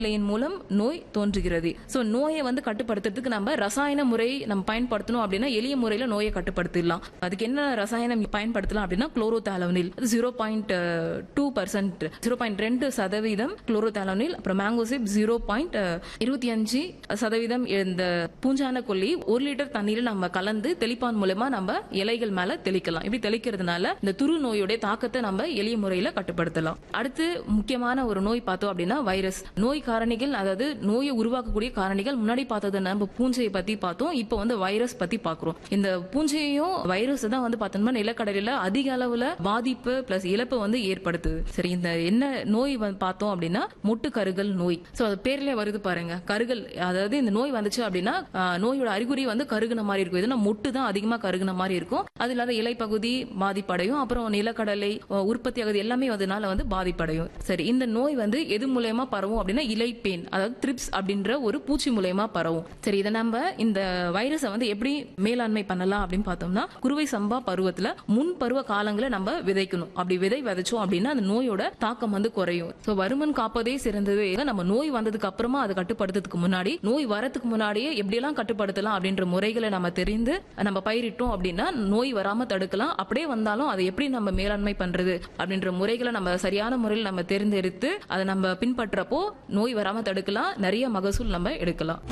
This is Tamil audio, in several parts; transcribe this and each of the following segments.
நிலையின் மூலம் நோய் தோன்றுகிறது சோ நோயை வந்து கட்டுப்படுத்துறதுக்கு நம்ம ரசாயன முறை நம்ம பயன்படுத்தணும் அப்படின்னா எளிய முறையில நோயை கட்டுப்படுத்திடலாம் அதுக்கு என்ன ரசாயனம் பயன்படுத்தலாம் அப்படின்னா chlorothalonil zero point two percent zero point ரெண்டு சதவீதம் குளோரோதாலோனில் அப்புறம் மேங்கோசிப் ஜீரோ பாயிண்ட் இருபத்தி அஞ்சு சதவீதம் இந்த பூஞ்சான கொல்லி ஒரு லிட்டர் தண்ணீர் நம்ம கலந்து தெளிப்பான் மூலமா நம்ம இலைகள் மேல தெளிக்கலாம் இப்படி தெளிக்கிறதுனால இந்த துரு நோயுடைய தாக்கத்தை நம்ம எளிய முறையில கட்டுப்படுத்தலாம் அடுத்து முக்கியமான ஒரு நோய் பார்த்தோம் அப்படின்னா வைரஸ் நோய் காரணிகள் அதாவது நோயை உருவாக்கக்கூடிய காரணிகள் முன்னாடி பார்த்தது நம்ம பூஞ்சையை பத்தி பார்த்தோம் இப்போ வந்து வைரஸ் பத்தி பாக்குறோம் இந்த பூஞ்சையும் வைரஸ் தான் வந்து பார்த்தோம்னா நிலக்கடலில அதிக அளவுல பாதிப்பு பிளஸ் இழப்பு வந்து ஏற்படுத்துது சரி இந்த என்ன நோய் வந்து பார்த்தோம் அப்படின்னா மொட்டு கருகல் நோய் சோ அது பேர்ல வருது பாருங்க கருகல் அதாவது இந்த நோய் வந்துச்சு அப்படின்னா ஆஹ், நோயோட அறிகுறி வந்து கருகுன மாதிரி இருக்கும் இதுனா மொட்டு தான் அதிகமா கருகுன மாதிரி இருக்கும் அது இல்லாத இலைப்பகுதி பாதிப்படையும் அப்புறம் நிலக்கடலை அஹ், உற்பத்தி ஆகுது எல்லாமே அதனால வந்து பாதிப்படையும் சரி இந்த நோய் வந்து எது மூலயமா பரவும் அப்படின்னா இலைப்பேன் அதாவது த்ரிப்ஸ் அப்படின்ற ஒரு பூச்சி மூலயமா பரவும் சரி இதை நம்ம இந்த வைரஸை வந்து எப்படி மேலாண்மை பண்ணலாம் அப்படின்னு பார்த்தோம்னா குறுவை சம்பா பருவத்துல முன் பருவ காலங்களை நம்ம விதைக்கணும் அப்படி விதை விதைச்சோம் அப்படின்னா அந்த நோயோட தாக்கம் வந்து குறையும் சோ வருமன் காப்பதே சிறந்தது நம்ம நோய் வந்ததுக்கு அப்புறமா அதை கட்டுப்படுத்துறதுக்கு முன்னாடி நோய் வரதுக்கு முன்னாடியே எப்படியெல்லாம் கட்டுப்படுத்தலாம் அப்படின்ற முறைகளை நம்ம தெரிந்து நம்ம பயிரிட்டோம் அப்படின்னா நோய் வராம தடுக்கலாம் அப்படியே வந்தாலும் அதை எப்படி நம்ம மேலாண்மை பண்றது அப்படின்ற முறைகளை நம்ம சரியான முறையில் நம்ம தேர்ந்தெடுத்து அதை நம்ம பின்பற்றப்போ நோய் வராம தடுக்கலாம் நிறைய மகசூல் நம்ம எடுக்கலாம்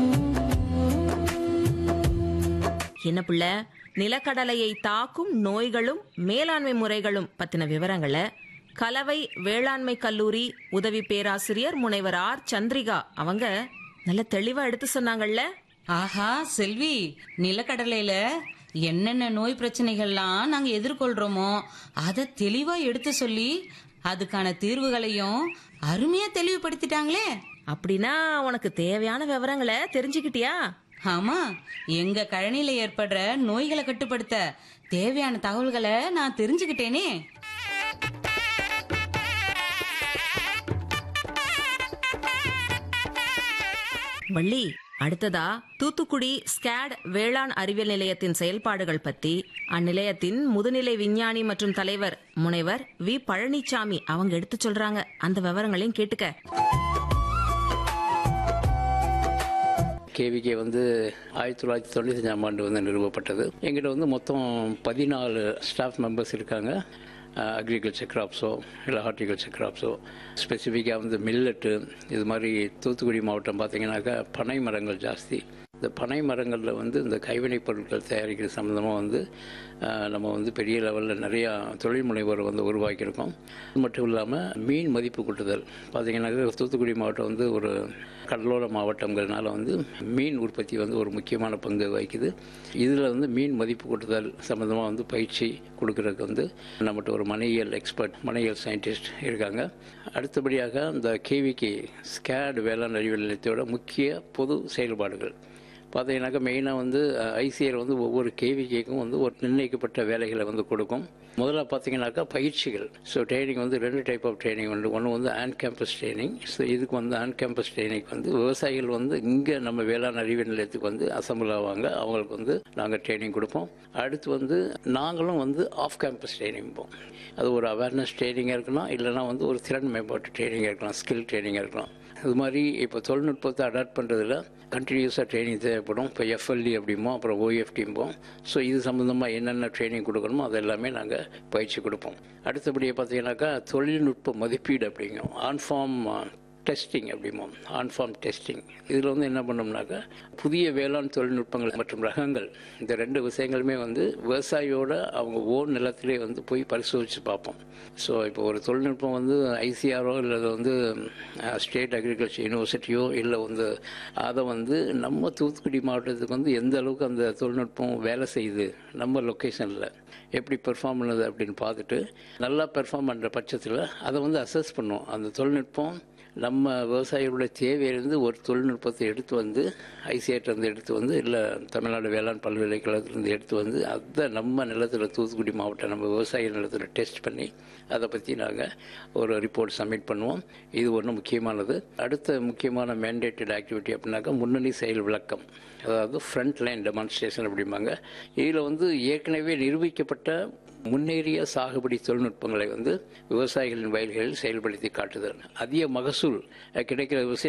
என்ன புள்ள நிலக்கடலையை தாக்கும் நோய்களும் மேலாண்மை முறைகளும் பத்தின விவரங்களை கலவை வேளாண்மை கல்லூரி உதவி பேராசிரியர் முனைவர் ஆர் சந்திரிகா அவங்க நல்ல தெளிவா எடுத்து சொன்னாங்கல்ல ஆஹா செல்வி நிலக்கடலையில என்னென்ன நோய் பிரச்சனைகள்லாம் நாங்க எதிர்கொள்றோமோ அதை தெளிவா எடுத்து சொல்லி அதுக்கான தீர்வுகளையும் அருமையா தெளிவுபடுத்திட்டாங்களே அப்படின்னா உனக்கு தேவையான விவரங்களை தெரிஞ்சுக்கிட்டியா ஆமா எங்க கழனியில ஏற்படுற நோய்களை கட்டுப்படுத்த தேவையான தகவல்களை நான் தெரிஞ்சுக்கிட்டேனே வள்ளி அடுத்ததா தூத்துக்குடி ஸ்கேட் வேளாண் அறிவியல் நிலையத்தின் செயல்பாடுகள் பத்தி அந்நிலையத்தின் முதுநிலை விஞ்ஞானி மற்றும் தலைவர் முனைவர் வி பழனிசாமி அவங்க எடுத்து சொல்றாங்க அந்த விவரங்களையும் கேட்டுக்க கேவிகே வந்து ஆயிரத்தி தொள்ளாயிரத்தி தொண்ணூத்தஞ்சாம் ஆண்டு வந்து நிறுவப்பட்டது எங்கிட்ட வந்து மொத்தம் பதினாலு ஸ்டாஃப் மெம்பர்ஸ் இருக்காங்க அக்ரிகல்ச்சர் கிராப்ஸோ இல்லை ஹார்டிகல்ச்சர் கிராப்ஸோ ஸ்பெசிஃபிக்காக வந்து மில்லட்டு இது மாதிரி தூத்துக்குடி மாவட்டம் பார்த்தீங்கன்னாக்கா பனை மரங்கள் ஜாஸ்தி இந்த பனை மரங்களில் வந்து இந்த கைவினைப் பொருட்கள் தயாரிக்கிற சம்மந்தமாக வந்து அஹ், நம்ம வந்து பெரிய லெவலில் நிறையா தொழில் முனைவோரை வந்து உருவாக்கியிருக்கோம் அது மட்டும் இல்லாமல் மீன் மதிப்பு கூட்டுதல் பார்த்தீங்கன்னாக்கா தூத்துக்குடி மாவட்டம் வந்து ஒரு கடலோர மாவட்டங்கிறதுனால வந்து மீன் உற்பத்தி வந்து ஒரு முக்கியமான பங்கு வகிக்குது இதில் வந்து மீன் மதிப்பு கூட்டுதல் சம்மந்தமாக வந்து பயிற்சி கொடுக்கறதுக்கு வந்து நம்மகிட்ட ஒரு மனையியல் எக்ஸ்பர்ட் மனையியல் சயின்டிஸ்ட் இருக்காங்க அடுத்தபடியாக இந்த கேவிகே ஸ்கேட் வேளாண் அறிவியல் நிலையத்தோட முக்கிய பொது செயல்பாடுகள் பார்த்தீங்கன்னாக்கா மெயினாக வந்து ஐசிஆர் வந்து ஒவ்வொரு கேவிகேக்கும் வந்து ஒரு நிர்ணயிக்கப்பட்ட வேலைகளை வந்து கொடுக்கும் முதல்ல பார்த்தீங்கன்னாக்கா பயிற்சிகள் ஸோ ட்ரைனிங் வந்து ரெண்டு டைப் ஆஃப் ட்ரைனிங் உண்டு ஒன்று வந்து ஆன் கேம்பஸ் ட்ரைனிங் ஸோ இதுக்கு வந்து ஆன் கேம்பஸ் ட்ரைனிங் வந்து விவசாயிகள் வந்து இங்கே நம்ம வேளாண் அறிவியல் நிலையத்துக்கு வந்து அசம்பிள் ஆவாங்க அவங்களுக்கு வந்து நாங்கள் ட்ரைனிங் கொடுப்போம் அடுத்து வந்து நாங்களும் வந்து ஆஃப் கேம்பஸ் ட்ரைனிங் போவோம் அது ஒரு அவேர்னஸ் ட்ரைனிங்காக இருக்கலாம் இல்லைனா வந்து ஒரு திறன் மேம்பாட்டு ட்ரைனிங்காக இருக்கலாம் ஸ்கில் ட்ரைனிங்காக இருக்கலாம் இது மாதிரி இப்போ தொழில்நுட்பத்தை அடாப்ட் பண்ணுறதுல கண்டினியூஸாக ட்ரைனிங் தேவைப்படும் இப்போ எஃப்எல்டி அப்படிம்போம் அப்புறம் ஓஎஃப்டிம்போம் ஸோ இது சம்மந்தமாக என்னென்ன ட்ரைனிங் கொடுக்கணுமோ அது எல்லாமே நாங்கள் பயிற்சி கொடுப்போம் அடுத்தபடியாக பார்த்தீங்கன்னாக்கா தொழில்நுட்ப மதிப்பீடு அப்படிங்கும் ஆன்ஃபார்ம் டெஸ்டிங் அப்படிமோ ஆன்ஃபார்ம் டெஸ்டிங் இதில் வந்து என்ன பண்ணோம்னாக்கா புதிய வேளாண் தொழில்நுட்பங்கள் மற்றும் ரகங்கள் இந்த ரெண்டு விஷயங்களுமே வந்து விவசாயியோட அவங்க ஓன் நிலத்திலே வந்து போய் பரிசோதித்து பார்ப்போம் ஸோ இப்போ ஒரு தொழில்நுட்பம் வந்து ஐசிஆரோ இல்லை வந்து ஸ்டேட் அக்ரிகல்ச்சர் யூனிவர்சிட்டியோ இல்லை வந்து அதை வந்து நம்ம தூத்துக்குடி மாவட்டத்துக்கு வந்து எந்த அளவுக்கு அந்த தொழில்நுட்பம் வேலை செய்யுது நம்ம லொக்கேஷனில் எப்படி பெர்ஃபார்ம் பண்ணுது அப்படின்னு பார்த்துட்டு நல்லா பெர்ஃபார்ம் பண்ணுற பட்சத்தில் அதை வந்து அசஸ் பண்ணுவோம் அந்த தொழில்நுட்பம் நம்ம விவசாயிகளுடைய தேவையிலிருந்து ஒரு தொழில்நுட்பத்தை எடுத்து வந்து ஐசிஐட்டிலேருந்து எடுத்து வந்து இல்லை தமிழ்நாடு வேளாண் பல்கலைக்கழகத்திலேருந்து எடுத்து வந்து அதை நம்ம நிலத்தில் தூத்துக்குடி மாவட்டம் நம்ம விவசாய நிலத்தில் டெஸ்ட் பண்ணி அதை பற்றி நாங்கள் ஒரு ரிப்போர்ட் சப்மிட் பண்ணுவோம் இது ஒன்று முக்கியமானது அடுத்த முக்கியமான மேண்டேட்டட் ஆக்டிவிட்டி அப்படின்னாக்கா முன்னணி செயல் விளக்கம் அதாவது ஃப்ரண்ட் லைன் டெமான்ஸ்ட்ரேஷன் அப்படிம்பாங்க இதில் வந்து ஏற்கனவே நிரூபிக்கப்பட்ட முன்னேறிய சாகுபடி தொழில்நுட்பங்களை வந்து விவசாயிகளின் வயல்களில் செயல்படுத்தி காட்டுதல் அதிக மகசூல் அஹ், கிடைக்கிற விஷயம்